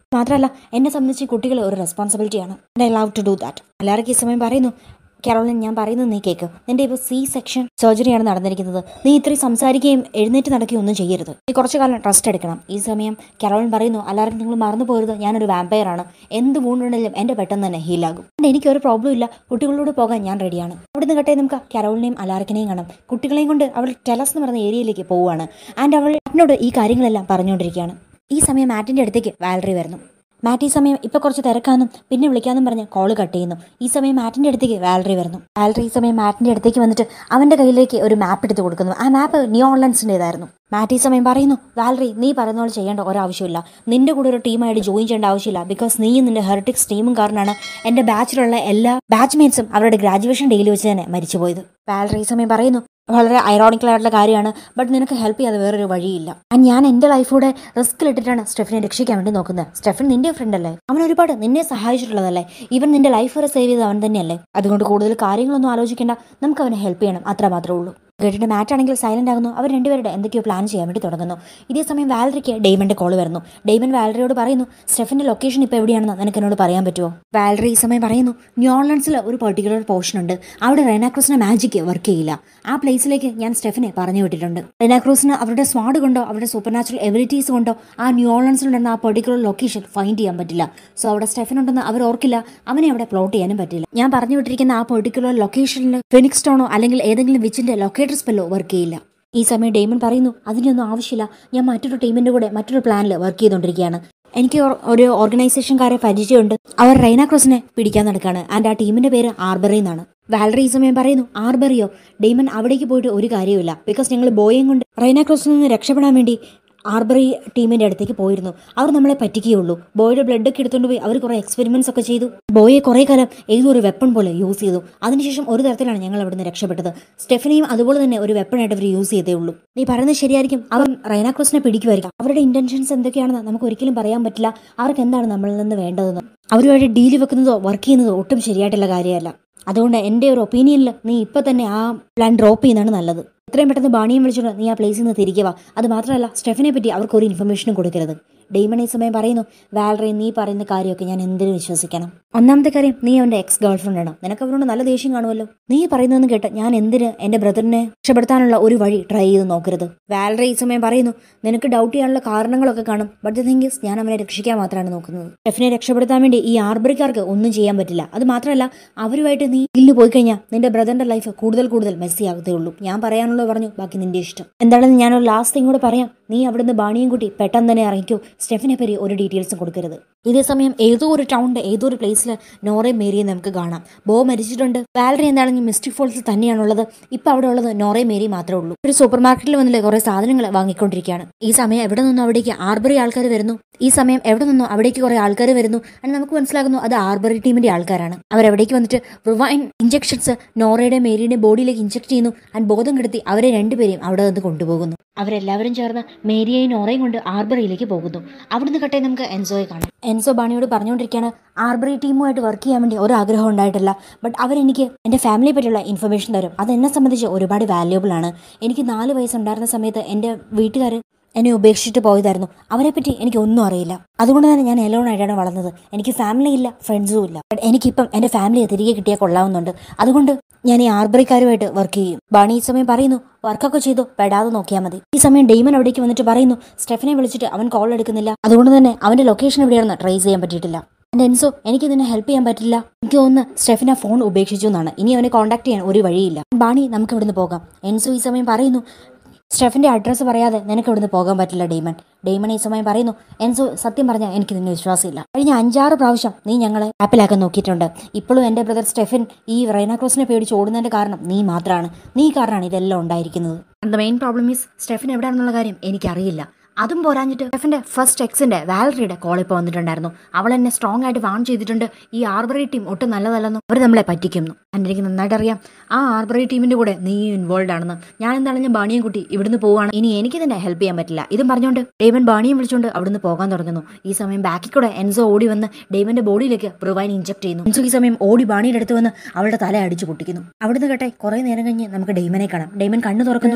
മാത്രമല്ല എന്നെ സംബന്ധിച്ച് കുട്ടികൾ ഒരു റെസ്പോൺസിബിലിറ്റിയാണ് I love to do that എല്ലാവർക്കും ഈ സമയം പറയുന്നു കരോളിൻ ഞാൻ പറയുന്നത് നീ കേക്ക് നിന്റെ ഇപ്പോൾ സി സെക്ഷൻ സർജറിയാണ് നടന്നിരിക്കുന്നത് നീ ഇത്രയും സംസാരിക്കുകയും എഴുന്നേറ്റ് നടക്കുകയും ഒന്നും ചെയ്യരുത് നീ കുറച്ചു കാലം റെസ്റ്റ് എടുക്കണം ഈ സമയം കരോളിൻ പറയുന്നു എല്ലാവരും നിങ്ങൾ മറന്നു പോകരുത് ഞാനൊരു വാമ്പയർ ആണ് എന്ത് വൂണ്ടുണ്ടെങ്കിലും എൻ്റെ പെട്ടെന്ന് തന്നെ ഹീലാകും എനിക്കൊരു പ്രോബ്ലം ഇല്ല കുട്ടികളോട് പോകാൻ ഞാൻ റെഡിയാണ് അവിടുന്ന് കട്ടെ നമുക്ക് കരോളിനെയും അലാർക്കിനെയും കാണാം കുട്ടികളെയും കൊണ്ട് അവൾ ടെലസ് എന്ന് പറയുന്ന ഏരിയയിലേക്ക് പോവുകയാണ് ആൻഡ് അവൾ എന്നോട് ഈ കാര്യങ്ങളെല്ലാം പറഞ്ഞുകൊണ്ടിരിക്കുകയാണ് ഈ സമയം മാറ്റിൻ്റെ അടുത്തേക്ക് വാലറി വരുന്നു മാറ്റ് ഈ സമയം ഇപ്പൊ കുറച്ച് തിരക്കാന്നും പിന്നെ വിളിക്കാന്നും പറഞ്ഞ് കോള് കട്ട് ചെയ്യുന്നു ഈ സമയം മാറ്റിന്റെ അടുത്തേക്ക് വാലറി വരുന്നു വാലറി ഈ സമയം മാറ്റിന്റെ അടുത്തേക്ക് വന്നിട്ട് അവന്റെ കയ്യിലേക്ക് ഒരു മാപ്പ് എടുത്ത് കൊടുക്കുന്നു ആ മാപ്പ് ന്യൂ ഓൺലൈൻസിൻ്റെതായിരുന്നു മാറ്റ് ഈ സമയം പറയുന്നു വാലറി നീ പറയുന്ന പോലെ ചെയ്യേണ്ട ഒരാവശ്യമില്ല നിന്റെ കൂടെ ഒരു ടീമായിട്ട് ജോയിൻ ചെയ്യേണ്ട ആവശ്യമില്ല ബിക്കോസ് നീയും നിന്റെ ഹെറിറ്റിക്സ് ടീമും കാരണമാണ് എന്റെ ബാച്ചിലുള്ള എല്ലാ ബാച്ച്മേറ്റ്സും അവരുടെ ഗ്രാജുവേഷൻ ഡേയിൽ വെച്ച് തന്നെ മരിച്ചുപോയത് വാലറി ഈ സമയം പറയുന്നു വളരെ ഐറോണിക്കൽ ആയിട്ടുള്ള കാര്യമാണ് ബട്ട് നിനക്ക് ഹെൽപ്പ് ചെയ്യാതെ വേറൊരു വഴിയില്ല And ഞാൻ എൻ്റെ ലൈഫൂടെ റിസ്കിലിട്ടിട്ടാണ് സ്റ്റെഫിനെ രക്ഷിക്കാൻ വേണ്ടി നോക്കുന്നത് സ്റ്റെഫിൻ നിന്റെ ഫ്രണ്ട് അല്ലേ അവൻ ഒരുപാട് നിന്നെ സഹായിച്ചിട്ടുള്ളതല്ലേ ഈവൻ നിന്റെ ലൈഫ് വരെ സേവ് ചെയ്ത് അവൻ തന്നെയല്ലേ അതുകൊണ്ട് കൂടുതൽ കാര്യങ്ങളൊന്നും ആലോചിക്കേണ്ട നമുക്ക് അവനെ ഹെൽപ്പ് ചെയ്യണം അത്ര മാത്രമേ ഉള്ളൂ കേട്ടിട്ട് മാറ്റ് ആണെങ്കിൽ സൈലന്റ് ആകുന്നു അവർ രണ്ടുപേരുടെ എന്തൊക്കെയോ പ്ലാൻ ചെയ്യാൻ വേണ്ടി തുടങ്ങുന്നു ഇതേ സമയം വാലറിക്ക് ഡെയ്മന്റെ കോൾ വരുന്നു ഡെയ്മൻ വാലറിയോട് പറയുന്നു സ്റ്റെഫിന്റെ ലൊക്കേഷൻ ഇപ്പോൾ എവിടെയാണെന്ന് നിനക്ക് എന്നോട് പറയാൻ പറ്റുമോ വാലറി ഈ സമയം പറയുന്നു ന്യൂ ഓൺലൈൻസിൽ ഒരു പെർട്ടിക്കുലർ പോർഷൻ ഉണ്ട് അവിടെ റെനാക്രൂസിന്റെ മാജിക് വർക്ക് ചെയ്യില്ല ആ പ്ലേസിലേക്ക് ഞാൻ സ്റ്റെഫിനെ പറഞ്ഞു വിട്ടിട്ടുണ്ട് റെനാക്രൂസിന് അവരുടെ സ്വാഡ് കൊണ്ടോ അവരുടെ സൂപ്പർ നാച്ചുറൽ എബിലിറ്റീസ് കൊണ്ടോ ആ ന്യൂ ഓൺലൈൻസിലുണ്ടെന്ന ആ പെർട്ടിക്കുലർ ലൊക്കേഷൻ ഫൈൻഡ് ചെയ്യാൻ പറ്റില്ല സോ അവിടെ സ്റ്റെഫൻ ഉണ്ടെന്ന് അവർ ഓർക്കില്ല അവനെ അവിടെ പ്ലോട്ട് ചെയ്യാനും പറ്റില്ല ഞാൻ പറഞ്ഞു വിട്ടിരിക്കുന്ന ആ പെർട്ടിക്കുലർ ലൊക്കേഷനിൽ ഫിനിക്സ് സ്റ്റോണോ അല്ലെങ്കിൽ ഏതെങ്കിലും വിച്ചിന്റെ ലൊക്കേറ്റർ സ്പെല്ലോ വർക്ക് ചെയ്യില്ല ഈ സമയം ഡെയ്മൺ പറയുന്നു അതിനൊന്നും ആവശ്യമില്ല ഞാൻ മറ്റൊരു ടീമിന്റെ കൂടെ മറ്റൊരു പ്ലാനിൽ വർക്ക് ചെയ്തുകൊണ്ടിരിക്കുകയാണ് എനിക്ക് ഒരു- ഒരു ഓർഗനൈസേഷൻകാരെ പരിചയമുണ്ട് അവർ റൈന ക്രോസിനെ പിടിക്കാൻ നടക്കാണ് ആൻഡ് ആ ടീമിന്റെ പേര് ആർബറി എന്നാണ് വാലറി ഈ സമയം പറയുന്നു ആർബറിയോ ഡെയ്മൺ അവിടേക്ക് പോയിട്ട് ഒരു കാര്യമില്ല ബിക്കോസ് ഞങ്ങൾ ബോയും കൊണ്ട് റൈന ക്രോസിൽ നിന്ന് രക്ഷപ്പെടാൻ വേണ്ടി ആർബറി ടീമിന്റെ അടുത്തേക്ക് പോയിരുന്നു അവർ നമ്മളെ പറ്റിക്കുകയുള്ളൂ ബോയുടെ ബ്ലഡ് ഒക്കെ എടുത്തുകൊണ്ട് പോയി അവർ കുറെ എക്സ്പെരിമെന്റ്സ് ഒക്കെ ചെയ്തു ബോയെ കുറെ കാലം ഏതോ ഒരു വെപ്പൺ പോലെ യൂസ് ചെയ്തു അതിനുശേഷം ഒരു തരത്തിലാണ് ഞങ്ങൾ അവിടുന്ന് രക്ഷപ്പെട്ടത് സ്റ്റെഫനെയും അതുപോലെ തന്നെ ഒരു വെപ്പണായിട്ട് അവർ യൂസ് ചെയ്തേ ഉള്ളൂ നീ പറയുന്നത് ശരിയായിരിക്കും അവൻ റൈനാക്രോസിനെ പിടിക്കുമായിരിക്കും അവരുടെ ഇന്റൻഷൻസ് എന്തൊക്കെയാണെന്ന് നമുക്ക് ഒരിക്കലും പറയാൻ പറ്റില്ല അവർക്ക് എന്താണ് നമ്മളിൽ നിന്ന് വേണ്ടതെന്ന് അവരുമായിട്ട് ഡീല് വെക്കുന്നതോ വർക്ക് ചെയ്യുന്നതോ ഒട്ടും ശരിയായിട്ടുള്ള കാര്യമല്ല അതുകൊണ്ട് എൻ്റെ ഒരു ഒപ്പീനിയനിൽ നീ ഇപ്പൊ തന്നെ ആ പ്ലാൻ ഡ്രോപ്പ് ചെയ്യുന്നതാണ് നല്ലത് എത്രയും പെട്ടെന്ന് ബാണിയം വിളിച്ചുകൊണ്ട് നീ ആ പ്ലേസിൽ നിന്ന് തിരികെ വാ അത് മാത്രമല്ല സ്റ്റെഫിനെ പറ്റി അവർക്ക് ഒരു ഇൻഫർമേഷനും കൊടുക്കരുത് ഡെയ്മൺ ഈ സമയം പറയുന്നു വാലറി നീ പറയുന്ന കാര്യമൊക്കെ ഞാൻ എന്തിനു വിശ്വസിക്കണം ഒന്നാമത്തെ കാര്യം നീ അവന്റെ എക്സ് ഗേൾ ഫ്രണ്ട് ആണ് നിനക്ക് അവരോട് നല്ല ദേഷ്യം കാണുമല്ലോ നീ പറയുന്നതെന്ന് കേട്ട് ഞാൻ എന്തിന് എന്റെ ബ്രദറിനെ രക്ഷപ്പെടുത്താനുള്ള ഒരു വഴി ട്രൈ ചെയ്ത് നോക്കരുത് വാലറി ഈ സമയം പറയുന്നു നിനക്ക് ഡൗട്ട് ചെയ്യാനുള്ള കാരണങ്ങളൊക്കെ കാണും ബട്ട് ദ തിങ് ഇസ് ഞാൻ അവനെ രക്ഷിക്കാൻ മാത്രമാണ് നോക്കുന്നത് ഷെഫിനെ രക്ഷപ്പെടുത്താൻ വേണ്ടി ഈ ആർബറിക്കാർക്ക് ഒന്നും ചെയ്യാൻ പറ്റില്ല അത് മാത്രമല്ല അവരുമായിട്ട് നീ ഇല്ല് പോയി കഴിഞ്ഞാൽ നിന്റെ ബ്രദറിന്റെ ലൈഫ് കൂടുതൽ കൂടുതൽ മെസ്സി ആകത്തേ ഉള്ളൂ ഞാൻ പറയാനുള്ളത് പറഞ്ഞു ബാക്കി നിന്റെ ഇഷ്ടം എന്താണെന്ന് ഞാനൊരു ലാസ്റ്റ് തിങ് കൂടെ പറയാം നീ അവിടുന്ന് ബാണിയും കൂട്ടി പെട്ടെന്ന് തന്നെ ഇറങ്ങിക്കോ സ്റ്റെഫിനെ പറ്റി ഒരു ഡീറ്റെയിൽസും കൊടുക്കരുത് ഇതേ സമയം ഏതോ ഒരു ടൗണിന്റെ ഏതോ ഒരു പ്ലേസിൽ നോറയും മേരിയും നമുക്ക് കാണാം ബോ മരിച്ചിട്ടുണ്ട് വാലറി എന്താണെങ്കിൽ മിസ്റ്റിക് ഫോൾസിൽ തന്നെയാണുള്ളത് ഇപ്പൊ അവിടെ ഉള്ളത് നോറയും മേരിയും മാത്രമേ ഉള്ളൂ ഒരു സൂപ്പർ മാർക്കറ്റിൽ വന്നില്ലേ കുറെ സാധനങ്ങൾ വാങ്ങിക്കൊണ്ടിരിക്കുകയാണ് ഈ സമയം എവിടെ നിന്നും അവിടേക്ക് ആർബറി ആൾക്കാർ വരുന്നു ഈ സമയം എവിടെ നിന്നോ അവിടേക്ക് കുറെ ആൾക്കാർ വരുന്നു and നമുക്ക് മനസ്സിലാകുന്നു അത് ആർബറി ടീമിന്റെ ആൾക്കാരാണ് അവരവിടേക്ക് വന്നിട്ട് റിവൈൻ ഇഞ്ചക്ഷൻസ് നോറയുടെ മേരിയുടെ ബോഡിയിലേക്ക് ഇഞ്ചക്ട് ചെയ്യുന്നു ആൻഡ് ബോധം കെടുത്തി അവരെ രണ്ടുപേരെയും അവിടെ നിന്ന് കൊണ്ടുപോകുന്നു അവരെല്ലാവരും ചേർന്ന് മേരിയെയും നോറയും കൊണ്ട് ആർബറിയിലേക്ക് പോകുന്നു അവിടുന്ന് കട്ടെ നമുക്ക് എൻസോയെ കാണാം എൻസോ ബാണിയോട് പറഞ്ഞുകൊണ്ടിരിക്കുകയാണ് ആർബറി ടീമുമായിട്ട് വർക്ക് ചെയ്യാൻ വേണ്ടി ഒരു ആഗ്രഹം ഉണ്ടായിട്ടില്ല ബട്ട് അവരെനിക്ക് എൻ്റെ ഫാമിലിയെ പറ്റിയുള്ള ഇൻഫർമേഷൻ തരും അത് എന്നെ സംബന്ധിച്ച് ഒരുപാട് വാല്യുബിൾ ആണ് എനിക്ക് നാല് വയസ്സുണ്ടായിരുന്ന സമയത്ത് എൻ്റെ വീട്ടുകാർ എന്നെ ഉപേക്ഷിച്ചിട്ട് പോയതായിരുന്നു അവരെപ്പറ്റി എനിക്ക് ഒന്നും അറിയില്ല അതുകൊണ്ട് തന്നെ ഞാൻ എലോൺ ആയിട്ടാണ് വളർന്നത് എനിക്ക് ഫാമിലി ഇല്ല ഫ്രണ്ട്സും ഇല്ല ബട്ട് എനിക്കിപ്പം എൻ്റെ ഫാമിലിയെ തിരികെ കിട്ടിയാൽ കൊള്ളാവുന്നുണ്ട് അതുകൊണ്ട് ഞാൻ ഈ ആർബറിക്കാരുമായിട്ട് വർക്ക് ചെയ്യും ബാണി ഈ സമയം പറയുന്നു വർക്കൊക്കെ ചെയ്തു പെടാതെ നോക്കിയാൽ മതി ഈ സമയം ഡെയ്മൻ അവിടേക്ക് വന്നിട്ട് പറയുന്നു സ്റ്റെഫനെ വിളിച്ചിട്ട് അവൻ കോൾ എടുക്കുന്നില്ല അതുകൊണ്ട് തന്നെ അവന്റെ ലൊക്കേഷൻ എവിടെയാണെന്ന് ട്രേസ് ചെയ്യാൻ പറ്റിയിട്ടില്ല എന്റെ എൻസോ എനിക്ക് ഇതിനെ ഹെൽപ്പ് ചെയ്യാൻ പറ്റില്ല എനിക്ക് തോന്നുന്നു സ്റ്റെഫിന ഫോൺ ഉപേക്ഷിച്ചു എന്നാണ് ഇനി അവനെ കോൺടാക്ട് ചെയ്യാൻ ഒരു വഴിയില്ല ബാണി നമുക്ക് ഇവിടുന്ന് പോകാം എൻസോ ഈ സമയം പറയുന്നു സ്റ്റെഫിന്റെ അഡ്രസ്സ് പറയാതെ നിനക്ക് ഇവിടുന്ന് പോകാൻ പറ്റില്ല ഡെയ്മൺ ഡെയ്മൺ ഈ സമയം പറയുന്നു എൻസോ സത്യം പറഞ്ഞാൽ എനിക്ക് നിന്നെ വിശ്വാസമില്ല കഴിഞ്ഞ അഞ്ചാറ് പ്രാവശ്യം നീ ഞങ്ങളെ ആപ്പിലാക്കാൻ നോക്കിയിട്ടുണ്ട് ഇപ്പോഴും എൻ്റെ ബ്രദർ സ്റ്റെഫിൻ ഈ റൈനാക്രോസിനെ പേടിച്ച് ഓടുന്നതിന്റെ കാരണം നീ മാത്രമാണ് നീ കാരണമാണ് ഇതെല്ലാം ഉണ്ടായിരിക്കുന്നത് the main problem is Stefan എവിടെയാണെന്നുള്ള കാര്യം എനിക്കറിയില്ല അതും പോരാഞ്ഞിട്ട് സ്റ്റെഫിന്റെ ഫസ്റ്റ് എക്സിന്റെ വാലറിയുടെ കോൾ ഇപ്പോൾ വന്നിട്ടുണ്ടായിരുന്നു അവൾ എന്നെ സ്ട്രോങ് ആയിട്ട് വാൺ ചെയ്തിട്ടുണ്ട് ഈ ആർബറി ടീം ഒട്ടും നല്ലതല്ലെന്നും അവർ നമ്മളെ പറ്റിക്കുന്നു and എനിക്ക് നന്നായിട്ട് അറിയാം ആ ആർബറി ടീമിന്റെ കൂടെ നീ ഇൻവോൾവ് ആണെന്ന് ഞാൻ എന്താണെങ്കിലും ബാണിയും കുട്ടി ഇവിടുന്ന് പോവാണ് ഇനി എനിക്ക് തന്നെ ഹെൽപ്പ് ചെയ്യാൻ പറ്റില്ല ഇതും പറഞ്ഞുകൊണ്ട് ഡേമൻ ബാണിയും വിളിച്ചുകൊണ്ട് അവിടുന്ന് പോകാൻ തുടങ്ങുന്നു ഈ സമയം ബാക്കിൽ കൂടെ എൻസോ ഓടി വന്ന് ഡേമന്റെ ബോഡിയിലേക്ക് പ്രിവൈൻ ഇഞ്ചക്ട് ചെയ്യുന്നു എൻസോ ഈ സമയം ഓടി ബാണിയുടെ അടുത്ത് വന്ന് അവളുടെ തല അടിച്ചു പൊട്ടിക്കുന്നു അവിടുന്ന് കേട്ടെ കുറെ നേരം കഴിഞ്ഞ് നമുക്ക് ഡെയ്മനെ കാണാം ഡെയ്മൻ കണ്ണു തുറക്കുന്നു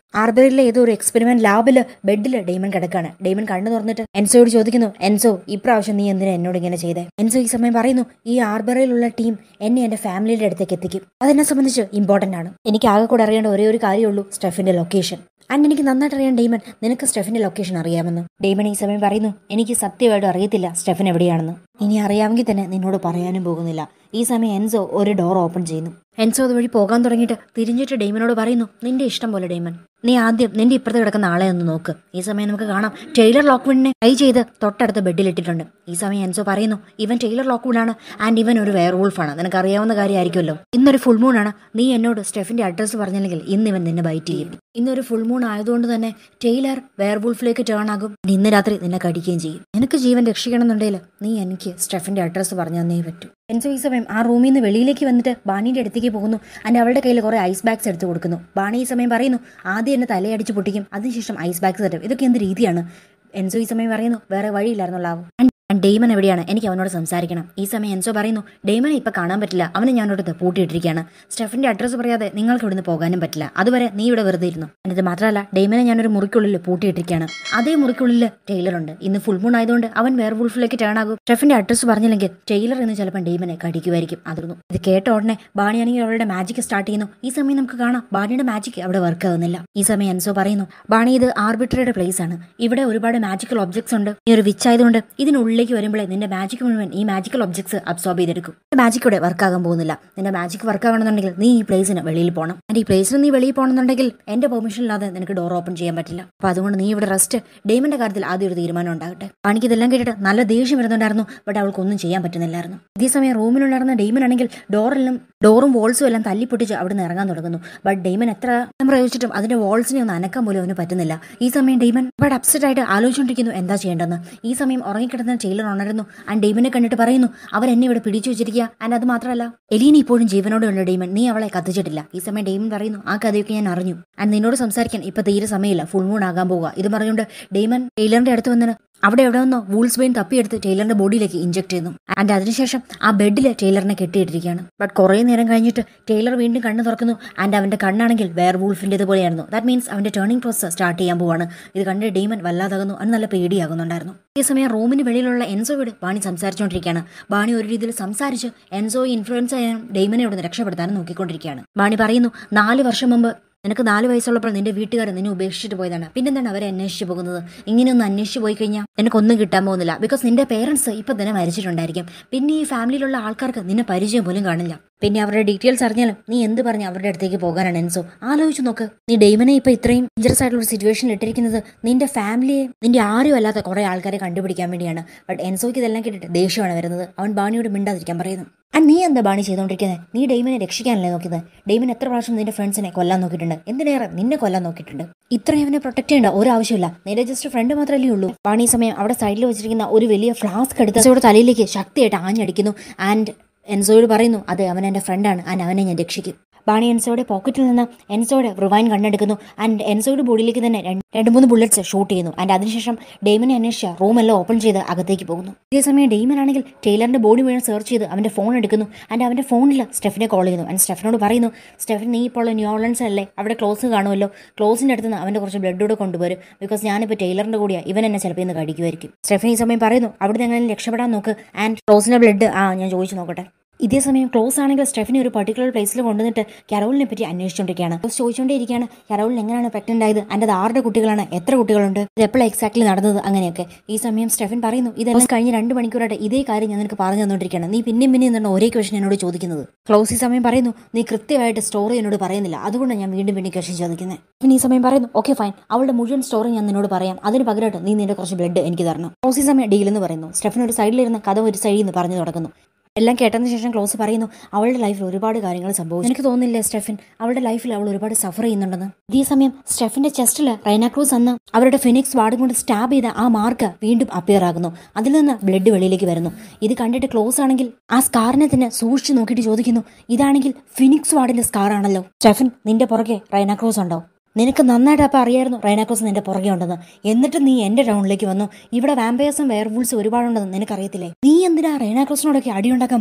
ആർബറിലെ ഏതോ ഒരു എക്സ്പെരിമെന്റ് ലാബില് ബെഡിൽ ഡെയ്മൻ കിടക്കാണ് ഡെയ്മൻ കണ്ണു തുറന്നിട്ട് എൻസോയോട് ചോദിക്കുന്നു എൻസോ ഇപ്രാവശ്യം നീ എന്തിനാ എന്നോട് ഇങ്ങനെ ചെയ്തേ എൻസോ ഈ സമയം പറയുന്നു ഈ ആർബറിലുള്ള ടീം എന്നെ എന്റെ ഫാമിലിയുടെ അടുത്തേക്ക് എത്തിക്കും അതെന്നെ സംബന്ധിച്ച് ഇമ്പോർട്ടന്റ് ആണ് എനിക്ക് ആകെ കൂടെ അറിയേണ്ട ഒരേ ഒരു കാര്യമുള്ളൂ സ്റ്റെഫിന്റെ ലൊക്കേഷൻ ആൻഡ് എനിക്ക് നന്നായിട്ട് അറിയാം ഡെയ്മൻ നിനക്ക് സ്റ്റെഫിന്റെ ലൊക്കേഷൻ അറിയാമെന്ന് ഡെയ്മൻ ഈ സമയം പറയുന്നു എനിക്ക് സത്യമായിട്ടും അറിയത്തില്ല സ്റ്റെഫൻ എവിടെയാണെന്ന് ഇനി അറിയാമെങ്കിൽ തന്നെ നിന്നോട് പറയാനും പോകുന്നില്ല ഈ സമയം എൻസോ ഒരു ഡോർ ഓപ്പൺ ചെയ്യുന്നു എൻസോ അതുവഴി പോകാൻ തുടങ്ങിയിട്ട് തിരിഞ്ഞിട്ട് ഡെയ്മനോട് പറയുന്നു നിന്റെ ഇഷ്ടം പോലെ ഡെയ്മൻ നീ ആദ്യം നിന്റെ ഇപ്പുറത്ത് കിടക്കുന്ന ആളെ ഒന്ന് നോക്ക് ഈ സമയം നമുക്ക് കാണാം ടൈലർ ലോക്ക്വുഡിനെ ട്രൈ ചെയ്ത് തൊട്ടടുത്ത് ബെഡിലിട്ടിട്ടുണ്ട് ഈ സമയം എൻസോ പറയുന്നു ഇവൻ ടൈലർ ലോക്ക്വുഡാണ് ആൻഡ് ഇവൻ ഒരു വെയർ വൂൾഫാണ് നിനക്ക് അറിയാവുന്ന കാര്യമായിരിക്കുമല്ലോ ഇന്നൊരു ഫുൾ മൂൺ ആണ് നീ എന്നോട് സ്റ്റെഫിന്റെ അഡ്രസ്സ് പറഞ്ഞില്ലെങ്കിൽ ഇന്ന് ഇവൻ നിന്നെ ബൈറ്റ് ചെയ്യും ഇന്നൊരു ഫുൾ മൂൺ ആയതുകൊണ്ട് തന്നെ ടൈലർ വെയർ വൂൾഫിലേക്ക് ടേൺ ആകും ഇന്ന് രാത്രി നിന്നെ കടിക്കുകയും ചെയ്യും നിനക്ക് ജീവൻ രക്ഷിക്കണമെന്നുണ്ടെങ്കിൽ നീ എനിക്ക് സ്റ്റെഫിന്റെ അഡ്രസ്സ് പറഞ്ഞു തന്നേ പറ്റൂ എൻസോ ഈ സമയം ആ റൂമിൽ നിന്ന് വെളിയിലേക്ക് വന്നിട്ട് ബാണിയുടെ അടുത്തേക്ക് പോകുന്നു ആൻഡ് അവളുടെ കയ്യിൽ കുറെ ഐസ് ബാഗ്സ് എടുത്ത് കൊടുക്കുന്നു ബാണി ഈ സമയം പറയുന്നു ആദ്യം എന്നെ തലയടിച്ച് പൊട്ടിക്കും അതിനുശേഷം ഐസ് ബാഗ്സ് തരും ഇതൊക്കെ എന്ത് രീതിയാണ് എൻസോ ഈ സമയം പറയുന്നു വേറെ വഴിയില്ലായിരുന്നുള്ളാവും ആൻഡ് ഡെയ്മൻ എവിടെയാണ് എനിക്ക് അവനോട് സംസാരിക്കണം ഈ സമയം എൻസോ പറയുന്നു ഡെയ്മനെ ഇപ്പൊ കാണാൻ പറ്റില്ല അവനെ ഞാനോട് പൂട്ടിയിട്ടിരിക്കുകയാണ് സ്റ്റെഫിന്റെ അഡ്രസ്സ് പറയാതെ നിങ്ങൾക്ക് ഇവിടുന്ന് പോകാനും പറ്റില്ല അതുവരെ നീ ഇവിടെ വെറുതെ ഇരുന്നു എന്നിട്ട് മാത്രമല്ല ഡെയ്മനെ ഞാനൊരു മുറിക്കുള്ളിൽ പൂട്ടിയിട്ടിരിക്കുകയാണ് അതേ മുറിക്കുള്ളിൽ ടൈലർ ഉണ്ട് ഇന്ന് ഫുൾ മൂൺ ആയതുകൊണ്ട് അവൻ വേർ വുൾഫിലേക്ക് ടേൺ ആകും സ്റ്റെഫിന്റെ അഡ്രസ്സ് പറഞ്ഞില്ലെങ്കിൽ ടൈലർ ഇന്ന് ചിലപ്പോൾ ഡെയ്മനെ കടിക്കുമായിരിക്കും അതിരുന്നു ഇത് കേട്ട ഉടനെ ബാണിയാണെങ്കിൽ അവളുടെ മാജിക് സ്റ്റാർട്ട് ചെയ്യുന്നു ഈ സമയം നമുക്ക് കാണാം ബാണിയുടെ മാജിക് അവിടെ വർക്ക് ആകുന്നില്ല ഈ സമയം എൻസോ പറയുന്നു ബാണി ഇത് ആർബിട്രയുടെ പ്ലേസ് ആണ് ഇവിടെ ഒരുപാട് മാജിക്കൽ ഒബ്ജക്ട്സ് ഉണ്ട് ഈ ഒരു വിച്ച് ആയതുകൊണ്ട് ഇതിനുള്ളിലേക്ക് വരുമ്പോഴേ നിന്റെ മാജിക് മുഴുവൻ ഈ മാജിക്കൽ ഒബ്ജക്ട്സ് അബ്സോർബ് ചെയ്തെടുക്കും മാജിക് ഇവിടെ വർക്ക് ആകാൻ പോകുന്നില്ല നിന്റെ മാജിക് വർക്ക് ആകണമെന്നുണ്ടെങ്കിൽ നീ ഈ പ്ലേസിന് വെളിയിൽ പോകണം ആൻഡ് ഈ പ്ലേസിന് നീ വെളിയിൽ പോകണമെന്നുണ്ടെങ്കിൽ എന്റെ പെർമിഷൻ ഇല്ലാതെ നിനക്ക് ഡോർ ഓപ്പൺ ചെയ്യാൻ പറ്റില്ല അപ്പൊ അതുകൊണ്ട് നീ ഇവിടെ റെസ്റ്റ് ഡെയ്മന്റെ കാര്യത്തിൽ ആദ്യം ഒരു തീരുമാനം ഉണ്ടാകട്ടെ പണിക്ക് ഇതെല്ലാം കേട്ടിട്ട് നല്ല ദേഷ്യം വരുന്നുണ്ടായിരുന്നു ബട്ട് അവൾക്ക് ഒന്നും ചെയ്യാൻ പറ്റുന്നില്ലായിരുന്നു ഇതേ സമയം റൂമിലുണ്ടായിരുന്ന ഡെയ്മൻ ആണെങ്കിൽ ഡോറെല്ലാം ഡോറും വോൾസും എല്ലാം തല്ലിപ്പൊട്ടിച്ച് അവിടെ നിന്ന് ഇറങ്ങാൻ തുടങ്ങുന്നു ബട്ട് ഡെയ്മൻ എത്ര പ്രയോഗിച്ചിട്ടും അതിന്റെ വോൾസിനെ ഒന്ന് അനക്കാൻ പോലും അവന് പറ്റുന്നില്ല ഈ സമയം ഡെയ്മൻ ബട്ട് അപ്സെറ്റ് ആയിട്ട് ആലോചിച്ചുകൊണ്ടിരിക്കുന്നു എന്താ ചെയ്യേണ്ടതെന്ന് ഈ സമയം ഉറങ്ങിക്കിടന്ന ടൈലർ ഉണരുന്നു ആൻഡ് ഡെയ്മനെ കണ്ടിട്ട് പറയുന്നു അവർ എന്നെ ഇവിടെ പിടിച്ചു വെച്ചിരിക്കുക ആൻഡ് അത് മാത്രമല്ല എലീന ഇപ്പോഴും ജീവനോട് ഉണ്ട് ഡെയ്മൻ നീ അവളെ കത്തിച്ചിട്ടില്ല ഈ സമയം ഡെയ്മൻ പറയുന്നു ആ കഥയൊക്കെ ഞാൻ അറിഞ്ഞു ആൻഡ് നിന്നോട് സംസാരിക്കാൻ ഇപ്പൊ തീരെ സമയമില്ല ഫുൾ മൂൺ ആകാൻ പോവുക ഇത് പറഞ്ഞുകൊണ്ട് ഡെയ്മൻ ടൈലറിന്റെ അടുത്ത് വന്നിട്ട് അവിടെ എവിടെ നിന്നോ വൂൾസ് വെയിൻ തപ്പിയെടുത്ത് ടൈലറിന്റെ ബോഡിയിലേക്ക് ഇഞ്ചെക്ട് ചെയ്യുന്നു ആൻഡ് അതിനുശേഷം ആ ബെഡിൽ ടൈലറിനെ കെട്ടിയിട്ടിരിക്കുകയാണ് ബട്ട് കുറേ നേരം കഴിഞ്ഞിട്ട് ടൈലർ വീണ്ടും കണ്ണ് തുറക്കുന്നു ആൻഡ് അവന്റെ കണ്ണാണെങ്കിൽ വേർ വൂൾഫിന്റെ പോലെയായിരുന്നു ദാറ്റ് മീൻസ് അവന്റെ ടേണിംഗ് പ്രോസസ് സ്റ്റാർട്ട് ചെയ്യാൻ പോവാണ് ഇത് കണ്ട് ഡെയ്മൻ വല്ലാതാകുന്നു അവന് നല്ല പേടിയാകുന്നുണ്ടായിരുന്നു ഈ സമയം റൂമിന് വെളിയിലുള്ള എൻസോയോട് ബാണി സംസാരിച്ചുകൊണ്ടിരിക്കുകയാണ് ബാണി ഒരു രീതിയിൽ സംസാരിച്ച് എൻസോയെ ഇൻഫ്ലുവൻസ് ചെയ്യാനും ഡെയ്മനെ ഇവിടെ നിന്ന് രക്ഷപ്പെടുത്താനും നോക്കിക്കൊണ്ടിരിക്കുകയാണ് ബാണി പറയുന്നു നാല് വർഷം മുമ്പ് നിനക്ക് നാല് വയസ്സുള്ളപ്പോൾ നിന്റെ വീട്ടുകാർ നിന്നെ ഉപേക്ഷിച്ചിട്ട് പോയതാണ് പിന്നെന്താണ് അവരെ അന്വേഷിച്ച് പോകുന്നത് ഇങ്ങനെയൊന്നും അന്വേഷിച്ച് പോയി കഴിഞ്ഞാൽ നിനക്കൊന്നും കിട്ടാൻ പോകുന്നില്ല ബിക്കോസ് നിന്റെ പേരൻസ് ഇപ്പൊ തന്നെ മരിച്ചിട്ടുണ്ടായിരിക്കും പിന്നെ ഈ ഫാമിലിയിലുള്ള ആൾക്കാർക്ക് നിന്നെ പരിചയം പോലും കാണില്ല പിന്നെ അവരുടെ ഡീറ്റെയിൽസ് അറിഞ്ഞാലും നീ എന്ത് പറഞ്ഞ് അവരുടെ അടുത്തേക്ക് പോകാനാണ് എൻസോ ആലോചിച്ച് നോക്ക് നീ ഡെയ്മനെ ഇപ്പൊ ഇത്രയും ഡേഞ്ചറസ് ആയിട്ടുള്ള ഒരു സിറ്റുവേഷനിൽ ഇട്ടിരിക്കുന്നത് നിന്റെ ഫാമിലിയെ നിന്റെ ആരും അല്ലാത്ത കുറെ ആൾക്കാരെ കണ്ടുപിടിക്കാൻ വേണ്ടിയാണ് ബട്ട് എൻസോയ്ക്ക് ഇതെല്ലാം കേട്ടിട്ട് ദേഷ്യമാണ് വരുന്നത് അവൻ ബാണിയോട് മിണ്ടാതിരിക്കാൻ പറയുന്നു ആൻഡ് നീ എന്താ ബാണി ചെയ്തുകൊണ്ടിരിക്കുന്നത് നീ ഡെയ്മനെ രക്ഷിക്കാനല്ലേ നോക്കിയത് ഡെയ്മൻ എത്ര പ്രാവശ്യം നിന്റെ ഫ്രണ്ട്സിനെ കൊല്ലാൻ നോക്കിയിട്ടുണ്ട് എന്തിനേറെ നിന്നെ കൊല്ലാൻ നോക്കിയിട്ടുണ്ട് ഇത്രയും അവനെ പ്രൊട്ടക്ട് ചെയ്യേണ്ട ഒരു ആവശ്യമില്ല നിന്റെ ജസ്റ്റ് ഫ്രണ്ട് മാത്രമല്ലേ ഉള്ളൂ ബാണി ഈ സമയം അവിടെ സൈഡിൽ വെച്ചിരിക്കുന്ന ഒരു വലിയ ഫ്ലാസ്ക് എടുത്ത് എൻസോയുടെ തലയിലേക്ക് ശക്തിയായിട്ട് ആഞ്ഞടിക്കുന്നു ആൻഡ് എൻസോയോട് പറയുന്നു അതെ അവൻ എൻ്റെ ഫ്രണ്ടാണ് ആൻഡ് അവനെ ഞാൻ രക്ഷിക്കും ബാണി എൻസോയുടെ പോക്കറ്റിൽ നിന്ന് എൻസോയുടെ റിവൈൻ കണ്ടെടുക്കുന്നു ആൻഡ് എൻസോയുടെ ബോഡിയിലേക്ക് തന്നെ രണ്ട് രണ്ട് മൂന്ന് ബുള്ളറ്റ്സ് ഷൂട്ട് ചെയ്യുന്നു ആൻഡ് അതിനുശേഷം ഡെയ്മനെ അന്വേഷിച്ച റൂമെല്ലാം ഓപ്പൺ ചെയ്ത് അകത്തേക്ക് പോകുന്നു ഇതേസമയം ഡെയ്മൻ ആണെങ്കിൽ ടൈലറിന്റെ ബോഡി മുഴുവൻ സെർച്ച് ചെയ്ത് അവന്റെ ഫോൺ എടുക്കുന്നു ആൻഡ് അവന്റെ ഫോണിൽ സ്റ്റെഫിനെ കോൾ ചെയ്യുന്നു ആൻഡ് സ്റ്റെഫിനോട് പറയുന്നു സ്റ്റെഫിൻ നീ ഇപ്പോൾ ന്യൂ ഓർലൻസ് അല്ലേ അവിടെ ക്ലോസ് കാണുമല്ലോ ക്ലോസിന്റെ അടുത്ത് നിന്ന് അവന്റെ കുറച്ച് ബ്ലഡ് കൂടെ കൊണ്ടുവരും ബിക്കോസ് ഞാനിപ്പോൾ ടൈലറിന്റെ കൂടിയാ ഇവൻ എന്നെ ചിലപ്പോൾ ഇന്ന് കടിക്കുമായിരിക്കും സ്റ്റെഫിൻ ഈ സമയം പറയുന്നു അവിടെ നിന്ന് എങ്ങനെ രക്ഷപ്പെടാൻ നോക്ക് ആൻഡ് ക്ലോസിന്റെ ബ്ലഡ് ആ ഞാൻ ചോദിച്ചു നോക്കട്ടെ ഇതേ സമയം ക്ലോസ് ആണെങ്കിൽ സ്റ്റെഫിനെ ഒരു പർട്ടിക്കുലർ പ്ലേസിൽ കൊണ്ടുവന്നിട്ട് കരോളിനെ പറ്റി അന്വേഷിച്ചുകൊണ്ടിരിക്കുകയാണ് ക്ലോസ് ചോദിച്ചുകൊണ്ടേയിരിക്കുകയാണ് കരോളിന് എങ്ങനെയാണ് പ്രഗ്നന്റ് ആയത് അതിൻ്റെ അത് ആരുടെ കുട്ടികളാണ് എത്ര കുട്ടികളുണ്ട് ഇത് എപ്പോഴും എക്സാക്ട്ലി നടന്നത് അങ്ങനെയൊക്കെ ഈ സമയം സ്റ്റെഫിൻ പറയുന്നു ഇതെല്ലാം കഴിഞ്ഞ് രണ്ട് മണിക്കൂറായിട്ട് ഇതേ കാര്യം ഞാൻ നിനക്ക് പറഞ്ഞു തന്നുകൊണ്ടിരിക്കുകയാണ് നീ പിന്നെയും പിന്നെയും എന്താണ് ഒരേ ക്വസ്റ്റൻ എന്നോട് ചോദിക്കുന്നത് ക്ലോസ് ഈ സമയം പറയുന്നു നീ കൃത്യമായിട്ട് സ്റ്റോറി എന്നോട് പറയുന്നില്ല അതുകൊണ്ടാണ് ഞാൻ വീണ്ടും വീണ്ടും ക്വസ്റ്റൻ ചോദിക്കുന്നത് പിന്നെ ഈ സമയം പറയുന്നു ഓക്കെ ഫൈൻ അവളുടെ മുഴുവൻ സ്റ്റോറി ഞാൻ നിന്നോട് പറയാം അതിന് പകരമായിട്ട് നീ നിന്റെ കുറച്ച് ബ്ലഡ് എനിക്ക് തരണം ക്ലോസ് ഈ സമയം ഡീൽ എന്ന് പറയുന്നു സ്റ്റെഫിൻ ഒരു സൈഡിലിരുന്ന് കഥ ഒരു സൈഡിൽ നിന്ന് പറഞ്ഞു തുടങ്ങുന്നു എല്ലാം കേട്ടതിന് ശേഷം ക്ലോസ് പറയുന്നു അവളുടെ ലൈഫിൽ ഒരുപാട് കാര്യങ്ങൾ സംഭവിച്ചു എനിക്ക് തോന്നുന്നില്ലേ സ്റ്റെഫിൻ അവളുടെ ലൈഫിൽ അവൾ ഒരുപാട് സഫർ ചെയ്യുന്നുണ്ടെന്ന് ഇതേ സമയം സ്റ്റെഫിന്റെ ചെസ്റ്റിൽ റൈന ക്രൂസ് അന്ന് അവരുടെ ഫിനിക്സ് വാർഡ് കൊണ്ട് സ്റ്റാബ് ചെയ്ത ആ മാർക്ക് വീണ്ടും അപ്പിയർ ആകുന്നു അതിൽ നിന്ന് ബ്ലഡ് വെളിയിലേക്ക് വരുന്നു ഇത് കണ്ടിട്ട് ക്ലോസ് ആണെങ്കിൽ ആ സ്കാറിനെ തന്നെ സൂക്ഷിച്ചു നോക്കിയിട്ട് ചോദിക്കുന്നു ഇതാണെങ്കിൽ ഫിനിക്സ് വാർഡിന്റെ സ്കാർ ആണല്ലോ സ്റ്റെഫിൻ നിന്റെ പുറകെ റൈന ക്രോസ് ഉണ്ടോ നിനക്ക് നന്നായിട്ട് അപ്പം അറിയായിരുന്നു റൈനാക്രോസ് നിന്റെ പുറകെ ഉണ്ടെന്ന് എന്നിട്ട് നീ എന്റെ ടൗണിലേക്ക് വന്നു ഇവിടെ വാമ്പയേഴ്സും വെയർവൂൾസും ഒരുപാടുണ്ടെന്ന് നിനക്കറിയത്തില്ലേ നീ എന്തിനാ റൈനാക്രോസിനോടൊക്കെ അടിയുണ്ടാക്കാൻ പോയത്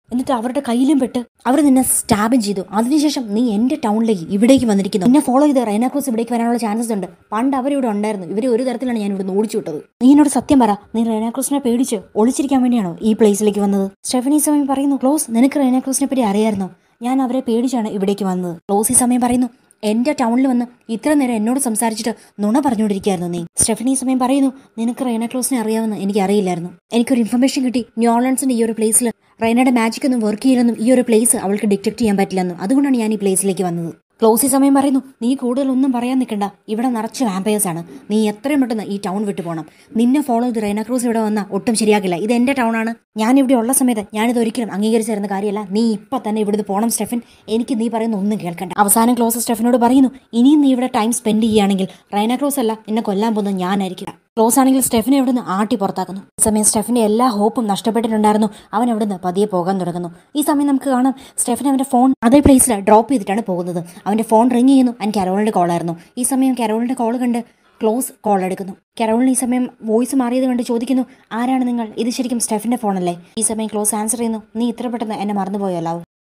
എന്നിട്ട് അവരുടെ കയ്യിലും പെട്ട് അവർ നിന്നെ സ്റ്റാബും ചെയ്തു അതിനുശേഷം നീ എന്റെ ടൗണിലേക്ക് ഇവിടേക്ക് വന്നിരിക്കുന്നു എന്നെ ഫോളോ ചെയ്ത് റൈനാക്രോസ് ഇവിടേക്ക് വരാനുള്ള ചാൻസസ് ഉണ്ട് പണ്ട് അവരിവിടെ ഉണ്ടായിരുന്നു ഇവരെ ഒരു തരത്തിലാണ് ഞാൻ ഇവിടെ ഓടിച്ചു വിട്ടത് നീ എന്നോട് സത്യം പറ നീ റൈനാക്രോസിനെ പേടിച്ച് ഒളിച്ചിരിക്കാൻ വേണ്ടിയാണോ ഈ പ്ലേസിലേക്ക് വന്നത് സ്റ്റെഫനി സമയം പറയുന്നു ക്ലോസ് നിനക്ക് റൈനാക്രോസിനെ പറ്റി അറിയായിരുന്നോ ഞാൻ അവരെ പേടിച്ചാണ് ഇവിടേക്ക് വന്നത് ക്ലോസ് ഈ സമയം പറയുന്നു എന്റെ ടൗണിൽ വന്ന് ഇത്ര നേരം എന്നോട് സംസാരിച്ചിട്ട് നുണ പറഞ്ഞുകൊണ്ടിരിക്കുകയായിരുന്നു നീ സ്റ്റെഫനി ഈ സമയം പറയുന്നു നിനക്ക് റൈന ക്ലോസിനെ അറിയാമെന്ന് എനിക്ക് അറിയില്ലായിരുന്നു എനിക്കൊരു ഇൻഫർമേഷൻ കിട്ടി ന്യൂ ഓർലൻസിന്റെ ഈ ഒരു പ്ലേസിൽ റൈനയുടെ മാജിക് ഒന്നും വർക്ക് ചെയ്യില്ലെന്നും ഈ ഒരു പ്ലേസ് അവൾക്ക് ഡിറ്റക്ട് ചെയ്യാൻ പറ്റില്ലെന്നും അതുകൊണ്ടാണ് ഞാൻ ഈ പ്ലേസിലേക്ക് വന്നത് ക്ലോസ് ഈ സമയം പറയുന്നു നീ കൂടുതൽ ഒന്നും പറയാൻ നിൽക്കണ്ട ഇവിടെ നിറച്ച് വാമ്പയേഴ്സ് ആണ് നീ എത്രയും പെട്ടെന്ന് ഈ ടൗൺ വിട്ടു പോകണം നിന്നെ ഫോളോ ചെയ്ത് റൈന ക്രോസ് ഇവിടെ വന്നാൽ ഒട്ടും ശരിയാകില്ല ഇത് എന്റെ ടൗൺ ആണ് ഞാൻ ഇവിടെ ഉള്ള സമയത്ത് ഞാനിത് ഒരിക്കലും അംഗീകരിച്ചു തരുന്ന കാര്യമല്ല നീ ഇപ്പൊ തന്നെ ഇവിടുന്ന് പോകണം സ്റ്റെഫൻ എനിക്ക് നീ പറയുന്ന ഒന്നും കേൾക്കണ്ട അവസാനം ക്ലോസ് സ്റ്റെഫനോട് പറയുന്നു ഇനിയും നീ ഇവിടെ ടൈം സ്പെൻഡ് ചെയ്യുകയാണെങ്കിൽ റൈന ക്രോസ് അല്ല എന്നെ കൊല്ലാൻ പോകുന്നത് ഞാനായിരിക്കും ക്ലോസ് ആണെങ്കിൽ സ്റ്റെഫിനെ അവിടുന്ന് ആട്ടി പുറത്താക്കുന്നു ഈ സമയം സ്റ്റെഫിന്റെ എല്ലാ ഹോപ്പും നഷ്ടപ്പെട്ടിട്ടുണ്ടായിരുന്നു അവൻ അവിടുന്ന് പതിയെ പോകാൻ തുടങ്ങുന്നു ഈ സമയം നമുക്ക് കാണാം സ്റ്റെഫിൻ അവന്റെ ഫോൺ അതേ പ്ലേസിൽ ഡ്രോപ്പ് ചെയ്തിട്ടാണ് പോകുന്നത് അവന്റെ ഫോൺ റിങ് ചെയ്യുന്നു അവൻ കരോളിന്റെ കോളായിരുന്നു ഈ സമയം കരോളിന്റെ കോൾ കണ്ട് ക്ലോസ് കോൾ എടുക്കുന്നു കരോളിന് ഈ സമയം വോയിസ് മാറിയത് കണ്ട് ചോദിക്കുന്നു ആരാണ് നിങ്ങൾ ഇത് ശരിക്കും സ്റ്റെഫിന്റെ ഫോണല്ലേ ഈ സമയം ക്ലോസ് ആൻസർ ചെയ്യുന്നു നീ ഇത്ര പെട്ടെന്ന് എന്നെ മറന്നുപോയല്ലോ